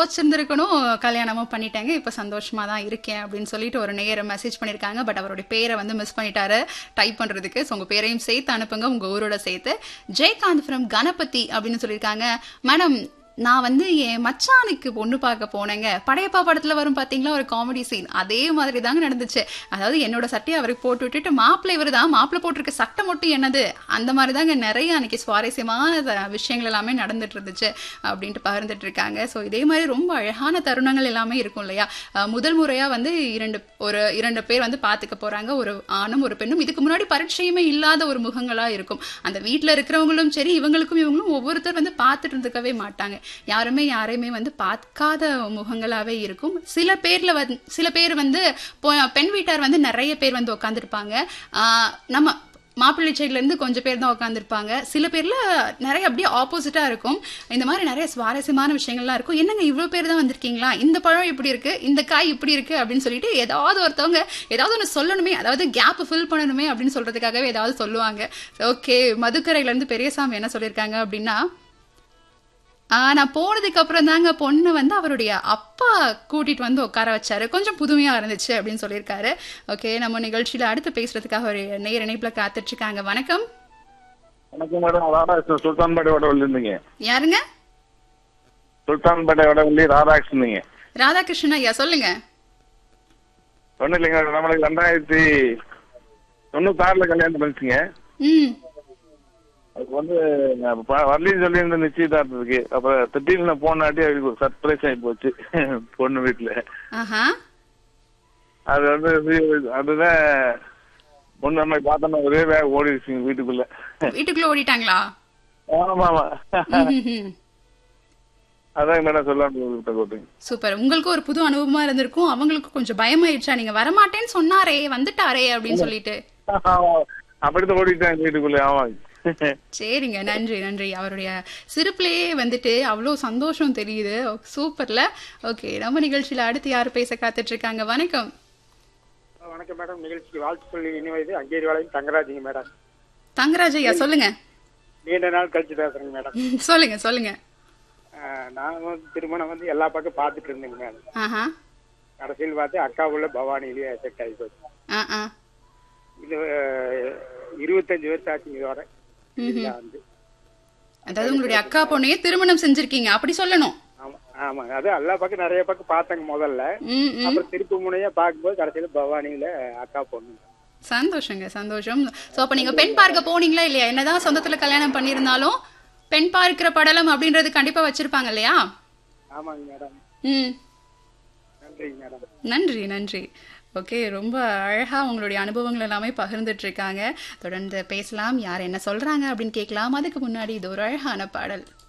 யோசிச்சிருந்திருக்கணும் கல்யாணமும் பண்ணிட்டேங்க இப்ப சந்தோஷமா தான் இருக்கேன் அப்படின்னு சொல்லிட்டு ஒரு நேரம் மெசேஜ் பண்ணிருக்காங்க பட் அவருடைய பேரை வந்து மிஸ் பண்ணிட்டாரு டைப் பண்றதுக்கு ஸோ உங்க பேரையும் சேர்த்து அனுப்புங்க உங்க ஊரோட சேர்த்து ஜெயகாந்த் ஃப்ரம் கணபதி அப்படின்னு சொல்லியிருக்காங்க மேடம் நான் வந்து என் மச்சானுக்கு பொண்ணு பார்க்க போனேங்க படையப்பா படத்துல வரும் பாத்தீங்களா ஒரு காமெடி சீன் அதே மாதிரி தாங்க நடந்துச்சு அதாவது என்னோட சட்டையை அவருக்கு போட்டு விட்டுட்டு மாப்பிள்ளை இவர் தான் மாப்பிள்ளை போட்டிருக்க சட்டை மட்டும் என்னது அந்த மாதிரி தாங்க நிறைய அன்னைக்கு சுவாரஸ்யமான த- விஷயங்கள் எல்லாமே நடந்துட்டு இருந்துச்சு அப்படின்ட்டு பகிர்ந்துட்டு இருக்காங்க ஸோ இதே மாதிரி ரொம்ப அழகான தருணங்கள் எல்லாமே இருக்கும் இல்லையா அஹ் முதல் முறையா வந்து இரண்டு ஒரு இரண்டு பேர் வந்து பார்த்துக்க போறாங்க ஒரு ஆணும் ஒரு பெண்ணும் இதுக்கு முன்னாடி பரிச்சயமே இல்லாத ஒரு முகங்களா இருக்கும் அந்த வீட்ல இருக்கிறவங்களும் சரி இவங்களுக்கும் இவங்களும் ஒவ்வொருத்தர் வந்து பார்த்துட்டு இருந்துக்கவே மாட்டாங்க யாருமே யாரையுமே வந்து பார்க்காத முகங்களாவே இருக்கும் சில பேர்ல வந்து சில பேர் வந்து பொ- பெண் வீட்டார் வந்து நிறைய பேர் வந்து உட்காந்துருப்பாங்க நம்ம மாப்பிள்ளை சைட்ல இருந்து கொஞ்சம் பேர் தான் உட்காந்துருப்பாங்க சில பேர்ல நிறைய அப்படியே ஆப்போசிட்டா இருக்கும் இந்த மாதிரி நிறைய சுவாரஸ்யமான விஷயங்கள்லாம் இருக்கும் என்னங்க இவ்வளவு பேர் தான் வந்திருக்கீங்களா இந்த பழம் இப்படி இருக்கு இந்த காய் இப்படி இருக்கு அப்படின்னு சொல்லிட்டு ஏதாவது ஒருத்தவங்க ஏதாவது ஒன்று சொல்லணுமே அதாவது கேப் ஃபில் பண்ணணுமே அப்படின்னு சொல்றதுக்காகவே ஏதாவது சொல்லுவாங்க ஓகே மதுக்கரையில இருந்து பெரியசாமி என்ன சொல்லியிருக்காங்க அப்படின்னா ஆ, நான் போனதுக்கு அப்புறம் தாங்க பொண்ணு வந்து அவருடைய அப்பா கூட்டிட்டு வந்து உட்கார வச்சாரு கொஞ்சம் புதுமையா இருந்துச்சு அப்படின்னு சொல்லியிருக்காரு ஓகே நம்ம நிகழ்ச்சியில அடுத்து பேசுறதுக்காக ஒரு நேர் இணைப்புல காத்துட்டு இருக்காங்க வணக்கம் வணக்கம் மேடம் ராதாகிருஷ்ணன் சுல்தான்பேட்டை வடவள்ளி இருந்தீங்க யாருங்க சுல்தான்பேட்டை வடவள்ளி ராதாகிருஷ்ணன் ராதாகிருஷ்ணன் ஐயா சொல்லுங்க ஒன்றும் இல்லைங்க நம்மளுக்கு ரெண்டாயிரத்தி தொண்ணூத்தாறுல கல்யாணம் பண்ணிச்சுங்க ம் அதுக்கு வந்து நான் ப- வரலைன்னு சொல்லி இருந்த நிச்சயதார்த்தத்துக்கு அப்புறம் திடீர்னு நான் போனாட்டி அவருக்கு ஒரு சர்ப்ரைஸ் ஆகி போச்சு பொண்ணு வீட்டுல ஆஹா அது வந்து இது- அதுதான் பொண்ணு நம்ம பார்த்தோம்னா ஒரே வேக ஓடிடுச்சுங்க வீட்டுக்குள்ள வீட்டுக்குள்ள ஓடிட்டாங்களா ஆமா ஆமா ம்ஹும். அதான் மேடம் சொல்லான்னு கூட்டுங்க சூப்பர் உங்களுக்கு ஒரு புது அனுபவமா இருந்திருக்கும் அவங்களுக்கு கொஞ்சம் பயமாயிடுச்சா நீங்க வரமாட்டேன்னு சொன்னாரே வந்துட்டாரே அப்படின்னு சொல்லிட்டு அப்படித்தான் ஓடிட்டாங்க வீட்டுக்குள்ள ஆமா சரிங்க நன்றி நன்றி அவருடைய சிரிப்புலயே வந்துட்டு அவ்வளோ சந்தோஷம் தெரியுது சூப்பர்ல ஓகே நம்ம நிகழ்ச்சியில அடுத்து யார் பேச காத்துட்டு இருக்காங்க வணக்கம் வணக்கம் மேடம் நிகழ்ச்சிக்கு வாழ்த்து சொல்லி இனிவது அங்கேரி வாழையும் தங்கராஜிங்க மேடம் தங்கராஜ் ஐயா சொல்லுங்க நீண்ட நாள் கழிச்சு பேசுறேங்க மேடம் சொல்லுங்க சொல்லுங்க அஹ், நான் வந்து திருமணம் வந்து எல்லா பக்கம் பார்த்துட்டு இருந்தேங்க மேடம் ஆஹா கடைசியில் பார்த்து அக்கா உள்ள பவானிலேயே செட் ஆகி போச்சு ஆ ஆ இது அஹ், இருபத்தஞ்சு வருஷம் ஆச்சுங்க இதோட இதுல வந்து அதாவது உங்களுடைய அக்கா பொண்ணையே திருமணம் செஞ்சிருக்கீங்க அப்படி சொல்லணும் ஆமா ஆமாங்க அது எல்லா பக்கம் நிறைய பக்கம் பார்த்தேங்க முதல்ல ம் ம் அப்புறம் திருப்பு முனையா பார்க்கும்போது கடைசியில் பவானியில அக்கா பொண்ணு சந்தோஷங்க சந்தோஷம் சோ அப்ப நீங்க பெண் பார்க்க போனீங்களா இல்லையா என்னதான் சொந்தத்துல கல்யாணம் பண்ணியிருந்தாலும் பெண் பார்க்கிற படலம் அப்படின்றது கண்டிப்பா வச்சிருப்பாங்க இல்லையா ஆமாங்க மேடம் ம் நன்றிங்க மேடம் நன்றி நன்றி ஓகே ரொம்ப அழகா உங்களுடைய அனுபவங்கள் எல்லாமே பகிர்ந்துட்டு இருக்காங்க தொடர்ந்து பேசலாம் யார் என்ன சொல்றாங்க அப்படின்னு கேட்கலாம் அதுக்கு முன்னாடி இது ஒரு அழகான பாடல்